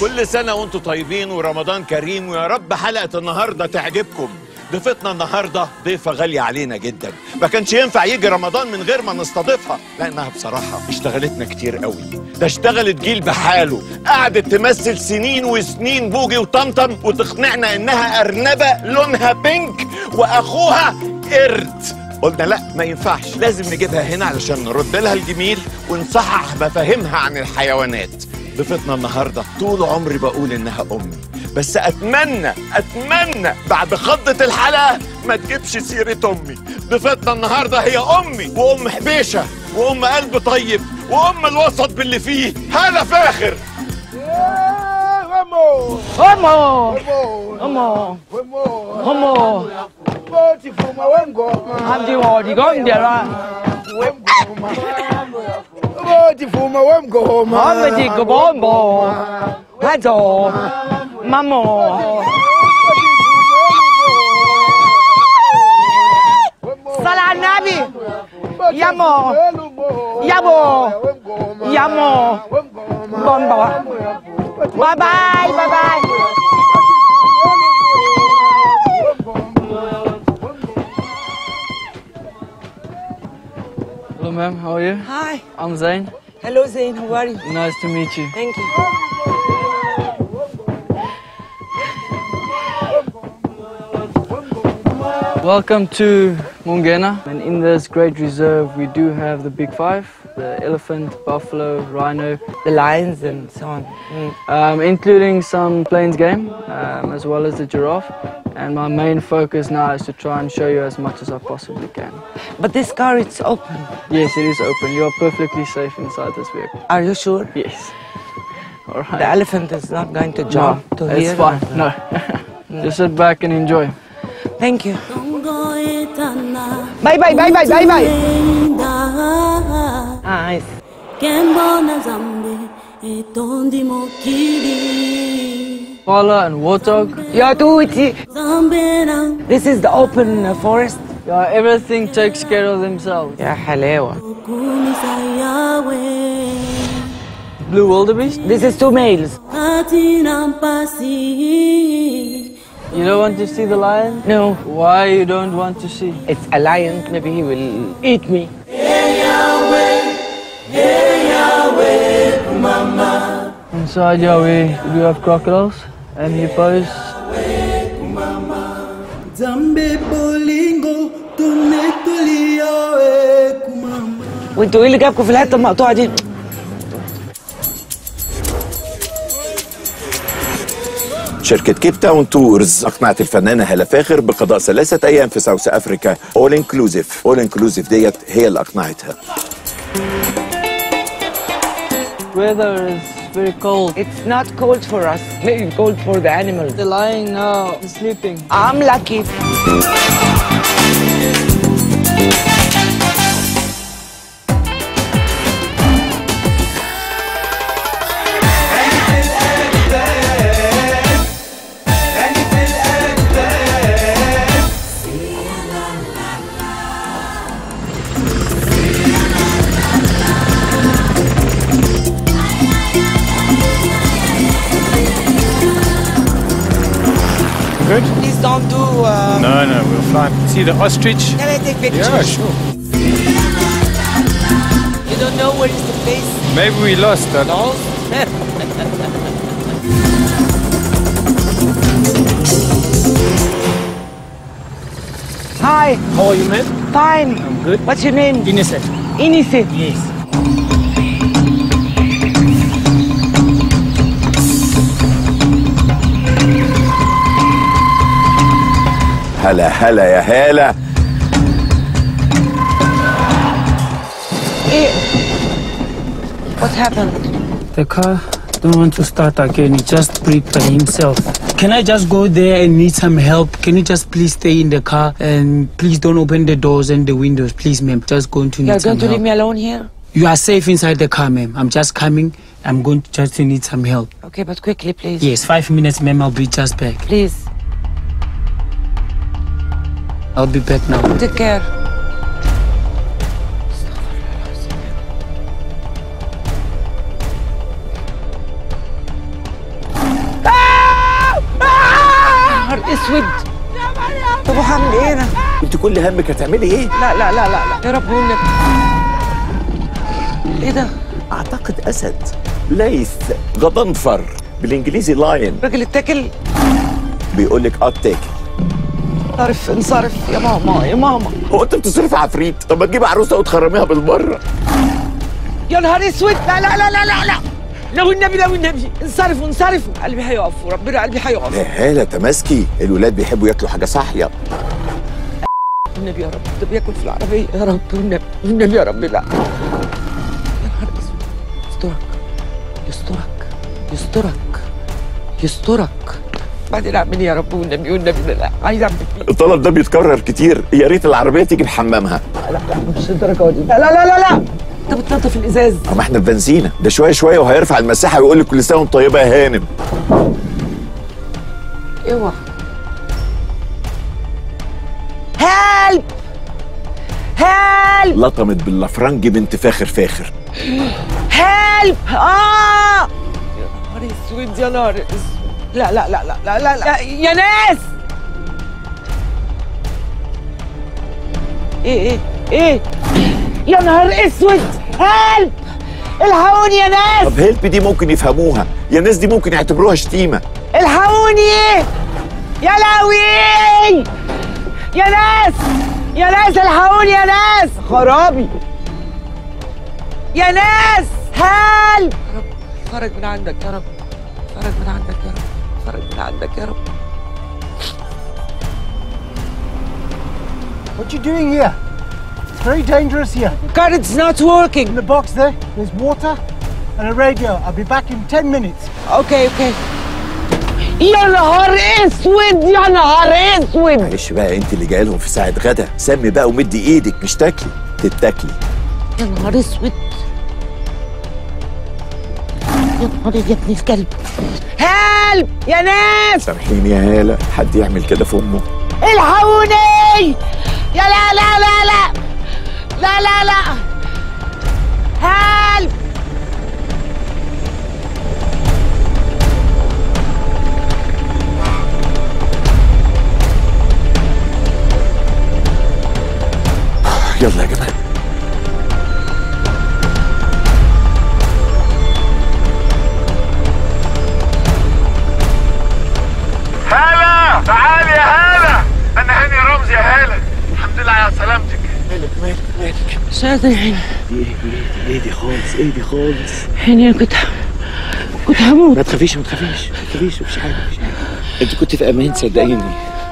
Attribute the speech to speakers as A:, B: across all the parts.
A: كل سنة وانتم طيبين ورمضان كريم ويا رب حلقة النهاردة تعجبكم ضيفتنا النهاردة ضيفة غالية علينا جدا ما كانش ينفع يجي رمضان من غير ما نستضيفها لأنها بصراحة اشتغلتنا كتير قوي ده اشتغلت جيل بحاله قعدت تمثل سنين وسنين بوجي وطمطم وتقنعنا إنها أرنبة لونها بينك وأخوها قرد قلنا لا ما ينفعش لازم نجيبها هنا علشان نرد لها الجميل ونصحح مفاهيمها عن الحيوانات ضيفتنا النهارده طول عمري بقول انها امي بس اتمنى اتمنى بعد خضة الحلقة ما تجيبش سيرة امي ضيفتنا النهارده هي امي وام حبيشة وام قلب طيب وام الوسط باللي فيه هلا فاخر
B: Vamos!
C: Vamos!
B: Vamos!
C: Vamos!
B: Vamos!
C: Vamos!
B: Voti fuma wengoma.
C: Hamdi wodi gondera.
B: Wengoma. Voti fuma wengoma.
C: Hamdi gobombo. Hazo. Mamo. Salah Nabi. Yamo. Yabo. Yamo. Bombo. Bye bye. Bye bye.
D: Hello, ma'am. How are you?
C: Hi.
D: I'm Zain.
C: Hello Zain. How are you?
D: Nice to meet you.
C: Thank you.
D: Welcome to Mungena. And in this great reserve, we do have the big five the elephant, buffalo, rhino,
C: The lions and so on. Mm.
D: um, including some plains game, um, as well as the giraffe. And my main focus now is to try and show you as much as I possibly can.
C: But this car it's open.
D: Yes, it is open. You are perfectly safe inside this vehicle.
C: Are you sure?
D: Yes. All right.
C: The elephant is not going to jump
D: no,
C: to
D: it's
C: here?
D: fine. No. Just sit back and enjoy.
C: Thank you.
E: Bye
C: Bye bye bye bye bye bye. Nice.
E: Kembona zambe etondi mokili
D: Koala and warthog.
C: Yeah, do it.
E: zambe na
C: This is the open uh, forest.
D: Yeah, everything takes care of themselves.
C: Yeah, حلاوة.
E: kumisa yawe
D: Blue wildebeest.
C: This is two males.
E: katina mpasi
D: You don't want to see the lion?
C: No,
D: Why you don't want to see?
C: it's a lion. Maybe he will eat me.
D: Inside Yahweh, we do have crocodiles and hippos.
F: Zambe bolingo tumetulia we kumama
C: وانتوا ايه اللي جابكم في الحته المقطوعه دي؟
A: شركة كيب تاون تورز أقنعت الفنانة هالة فاخر بقضاء ثلاثة أيام في ساوث أفريكا أول انكلوزيف أول انكلوزيف ديت هي اللي أقنعتها
D: Weather is very cold.
C: It's not cold for us. Maybe cold for the animals.
D: They're lying now, sleeping.
C: I'm lucky.
G: Good?
C: Please don't do. Uh,
G: No, no, we're fine. See the ostrich?
C: Can I take pictures?
G: Yeah, sure.
C: You don't know where is the place?
G: Maybe we lost that.
C: No. Hi.
G: How are you, man?
C: Fine.
G: I'm good.
C: What's your name?
G: Innocent.
C: Inise.
G: Yes.
A: هلا هلا يا هالة
C: Eh. What happened?
H: The car don't want to start again. He just breathed by himself. Can I just go there and need some help? Can you just please stay in the car and please don't open the doors and the windows, please, ma'am. Just going to need
C: You're
H: some
C: going to
H: help.
C: leave me alone here?
H: You are safe inside the car, ma'am. I'm just coming. I'm going to just to need some help.
C: Okay, but quickly, please.
H: Yes, five minutes, ma'am. I'll be just back.
C: Please.
H: I'll be back now.
C: Take care. اسود طب وهعمل ايه انا؟
A: انت كل همك هتعملي ايه
C: لا لا لا لا لا يا رب والنبي ايه ده؟
A: اعتقد اسد ليث غضنفر بالانجليزي لاين
C: راجل اتاكل
A: بيقول لك اتاك
C: انصرف انصرف يا ماما يا ماما
A: هو انت بتصرفي عفريت طب ما تجيبي عروسه وتخرميها بالمره
C: يا نهار اسود لا لا لا لا لا لا لو النبي لو النبي انصرفوا انصرفوا قلبي هيقف وربنا قلبي هيقف
A: يا هاله تماسكي الولاد بيحبوا ياكلوا حاجه صاحيه
C: النبي يا رب ده بياكل في العربيه يا رب والنبي والنبي يا رب لا يا نهار اسود يسترك يسترك يسترك يسترك بعدين اعمل ايه يا رب والنبي والنبي لا لا عايز اعمل ايه
A: الطلب ده بيتكرر كتير يا ريت العربيه تيجي بحمامها
C: لا لا مش الدرجه دي لا لا لا لا لا انت بتنظف الازاز
A: اما احنا في بنزينه ده شويه شويه وهيرفع المساحه ويقول لك كل سنه وانت طيبه يا هانم
C: اوعى هلب هلب
A: لطمت باللفرنج بنت فاخر فاخر
C: هلب اه يا نهار اسود يا نهار اسود لا لا لا لا لا لا, لا. يا ناس ايه ايه ايه يا نهار اسود هلب الحقوني يا ناس
A: طب هيلب دي ممكن يفهموها يا ناس دي ممكن يعتبروها شتيمه
C: الحقوني يا لهوي يا ناس يا ناس الحقوني يا ناس خرابي يا ناس هل يا رب فرج من عندك يا رب فرج من عندك يا رب فرج من عندك يا رب
I: What you doing here? It's very dangerous here.
C: God, it's not working.
I: In the box there, there's water and a radio. I'll be back in 10 minutes.
C: اوكي اوكي يا نهار اسود يا نهار اسود
A: معلش بقى انت اللي جايه لهم في ساعه غدا سمي بقى ومدي ايدك مش تاكلي تتاكلي
C: يا نهار اسود يا نهار يا ابن الكلب هلب يا ناس
A: سامحيني يا هاله حد يعمل كده في امه
C: الحقوني يا لا لا لا لا لا لا لا هلب
A: يلا يا جماعه
J: هلا تعالي يا هلا انا هاني رمزي يا هلا الحمد لله على سلامتك
A: مالك مالك مالك
C: مش قادر يعني
A: ايدي خالص ايدي خالص
C: يعني انا كنت كنت هموت
A: ما تخافيش ما تخافيش ما تخافيش مفيش حاجه مفيش حاجه انت كنت في امان صدقيني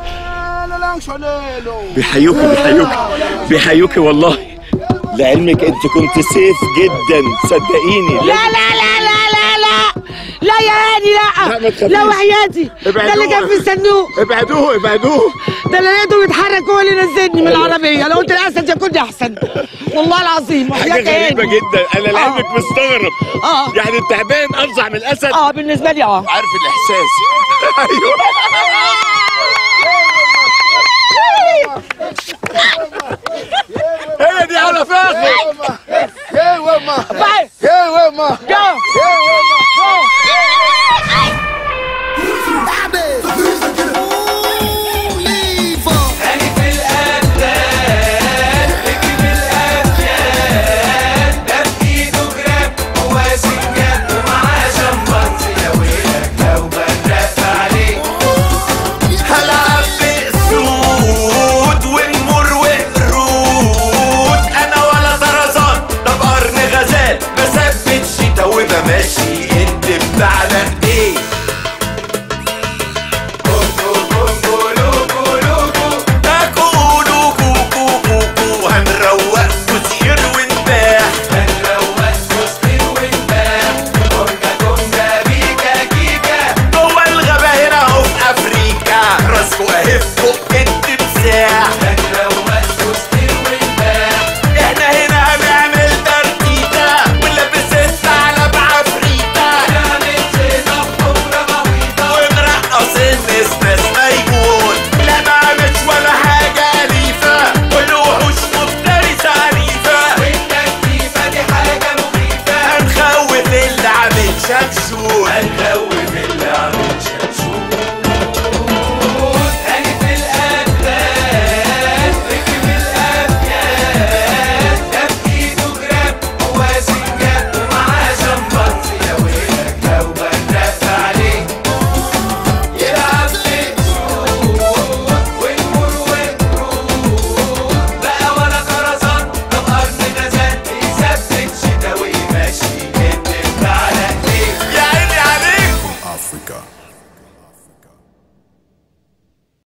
A: بيحيوكي بيحيوكي بيحيوكي والله لعلمك انت كنت سيف جدا صدقيني
C: لا لا لا لا لا لا لا يا هاني
A: لا، ما
C: لا
A: تخافيش.
C: لا وحياتي ده اللي كان في الصندوق
A: ابعدوه ابعدوه
C: ده اللي لقيته بيتحرك هو اللي نزلني من العربيه لو قلت الاسد يكون احسن والله العظيم
A: حاجه
C: وحياتي
A: غريبه
C: هاني.
A: جدا انا لعلمك مستغرب
C: اه
A: يعني التعبان افظع من الاسد
C: اه بالنسبه لي اه
A: عارف الاحساس ايوه هي دي على فاخر
B: Hey, where ma?
C: Bye.
B: Hey, where ma?
C: Go